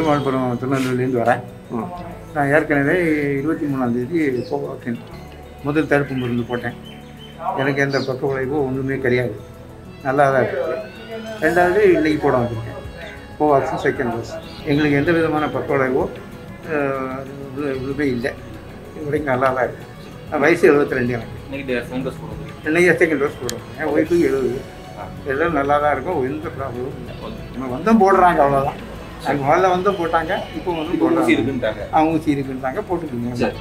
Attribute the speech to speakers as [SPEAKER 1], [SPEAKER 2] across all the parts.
[SPEAKER 1] பெருமாள்புரம் திருநெல்வேலியிலேருந்து வரேன் நான் ஏற்கனவே இருபத்தி மூணாந்தேதி கோவாக்சின் முதல் தடுப்பு மருந்து போட்டேன் எனக்கு எந்த பக்க விளைவோ ஒன்றுமே கிடையாது நல்லா தான் இருக்குது ரெண்டாவது இன்னைக்கு போட வந்திருக்கேன் கோவாக்சின் செகண்ட் டோஸ் எங்களுக்கு எந்த விதமான பக்க விளைவோ அஹ், இது- இதுவே இல்லை இது வரைக்கும் நல்லா தான் இருக்குது நான் வயசு எழுபத்தி ரெண்டு எனக்கு
[SPEAKER 2] இன்னைக்கு ஃபோன் டோஸ் போடுறது
[SPEAKER 1] இன்னைக்கு செகண்ட் டோஸ் போடுவோம் என் ஒய்ஃபுக்கு எழுபது எல்லாம் நல்லா தான் இருக்கும் எந்த ப்ராப்ளமும் இல்லை நம்ம வந்தும் போடுறாங்க அவ்வளோதான் அதுக்கு முதல்ல வந்தும் போட்டாங்க இப்போ வந்து
[SPEAKER 2] இப்போ ஊசி
[SPEAKER 1] போடுறாங்க
[SPEAKER 2] இருக்குன்ட்டாங்க
[SPEAKER 1] அவங்க ஊசி இருக்குன்றாங்க போட்டுக்கோங்க
[SPEAKER 2] சரி.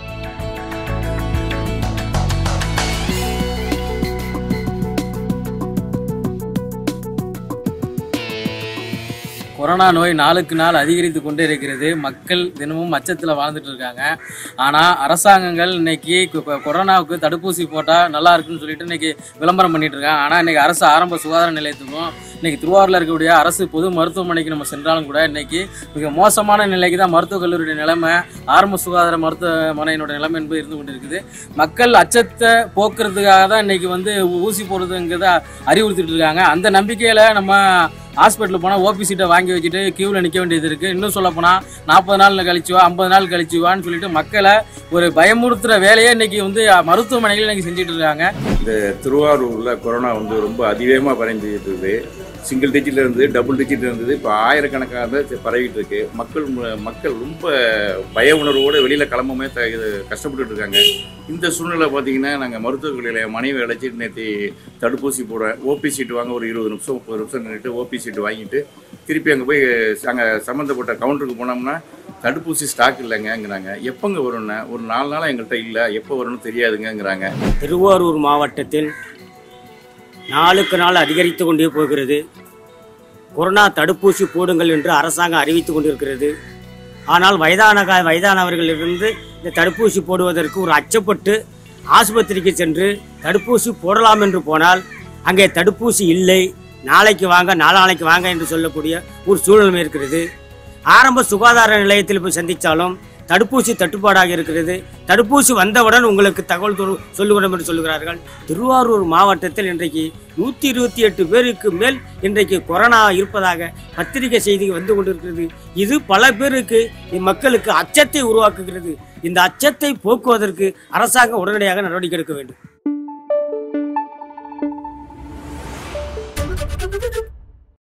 [SPEAKER 3] கொரோனா நோய் நாளுக்கு நாள் அதிகரித்து கொண்டே இருக்கிறது மக்கள் தினமும் அச்சத்தில் வாழ்ந்துட்டு இருக்காங்க ஆனால் அரசாங்கங்கள் இன்னைக்கு கொ- கொ- கொரோனாவுக்கு தடுப்பூசி போட்டால் நல்லா இருக்குன்னு சொல்லிட்டு இன்னைக்கு விளம்பரம் பண்ணிட்டு இருக்காங்க ஆனால் இன்னைக்கு அரசு ஆரம்ப சுகாதார நிலையத்துக்கும் இன்னைக்கு திருவாரூரில் இருக்கக்கூடிய அரசு பொது மருத்துவமனைக்கு நம்ம சென்றாலும் கூட இன்னைக்கு மிக மோசமான நிலைக்கு தான் மருத்துவக் கல்லூரியுடைய நிலைமை ஆரம்ப சுகாதார மருத்துவமனையினுடைய நிலைமை என்பது இருந்து கொண்டு இருக்குது மக்கள் அச்சத்தை போக்குறதுக்காக தான் இன்னைக்கு வந்து ஊ- ஊசி போடுறதுங்கிறத அறிவுறுத்திட்டு இருக்காங்க அந்த நம்பிக்கையில் நம்ம ஹாஸ்பிட்டல் போனால் ஓபி சீட்டை வாங்கி வச்சுட்டு கியூவில் நிற்க வேண்டியது இருக்குது இன்னும் சொல்ல போனால் நாற்பது நாள் கழிச்சு வா ஐம்பது நாள் கழிச்சு வான்னு சொல்லிட்டு மக்களை ஒரு பயமுறுத்துற வேலையை இன்னைக்கு வந்து மருத்துவமனைகள் இன்னைக்கு செஞ்சுட்டு இருக்காங்க
[SPEAKER 4] இந்த திருவாரூரில் கொரோனா வந்து ரொம்ப அதிவேகமாக பரஞ்சிட்டு இருக்குது சிங்கிள் டிஜிட்ல இருந்து டபுள் டிஜிட் இருந்தது இப்போ ஆயிரக்கணக்காக பரவிட்டு இருக்கு மக்கள் மு- மக்கள் ரொம்ப பய உணர்வோடு வெளியில் கிளம்பவே த இது கஷ்டப்பட்டுட்டு இருக்காங்க இந்த சூழ்நிலை பார்த்தீங்கன்னா நாங்கள் மருத்துவக் கல்லூரியில் மனைவி அழைச்சிட்டு நேற்று தடுப்பூசி போட ஓபி சீட் வாங்க ஒரு இருபது நிமிஷம் முப்பது நிமிஷம் நின்றுட்டு ஓபி சீட் வாங்கிட்டு திருப்பி அங்கே போய் அங்கே சம்மந்தப்பட்ட கவுண்டருக்கு போனோம்னா தடுப்பூசி ஸ்டாக் இல்லைங்கங்கிறாங்க எப்போங்க வரும்னா ஒரு நாலு நாளாக எங்கள்கிட்ட இல்லை எப்போ வரும்னு தெரியாதுங்கங்கிறாங்க
[SPEAKER 5] திருவாரூர் மாவட்டத்தில் நாளுக்கு நாள் அதிகரித்து கொண்டே போகிறது கொரோனா தடுப்பூசி போடுங்கள் என்று அரசாங்கம் அறிவித்து கொண்டிருக்கிறது ஆனால் வயதான கா- வயதானவர்களிலிருந்து இந்த தடுப்பூசி போடுவதற்கு ஒரு அச்சப்பட்டு ஆஸ்பத்திரிக்கு சென்று தடுப்பூசி போடலாம் என்று போனால் அங்கே தடுப்பூசி இல்லை நாளைக்கு வாங்க நாளானைக்கு வாங்க என்று சொல்லக்கூடிய ஒரு சூழ்நிலை இருக்கிறது ஆரம்ப சுகாதார நிலையத்தில் போய் சந்தித்தாலும் தடுப்பூசி தட்டுப்பாடாக இருக்கிறது தடுப்பூசி வந்தவுடன் உங்களுக்கு தகவல் தொ- சொல்லுகிறோம் என்று சொல்லுகிறார்கள் திருவாரூர் மாவட்டத்தில் இன்றைக்கு நூற்றி இருபத்தி எட்டு பேருக்கு மேல் இன்றைக்கு கொரோனா இருப்பதாக பத்திரிகை செய்தி வந்து கொண்டிருக்கிறது இது பல பேருக்கு மக்களுக்கு அச்சத்தை உருவாக்குகிறது இந்த அச்சத்தை போக்குவதற்கு அரசாங்கம் உடனடியாக நடவடிக்கை எடுக்க வேண்டும்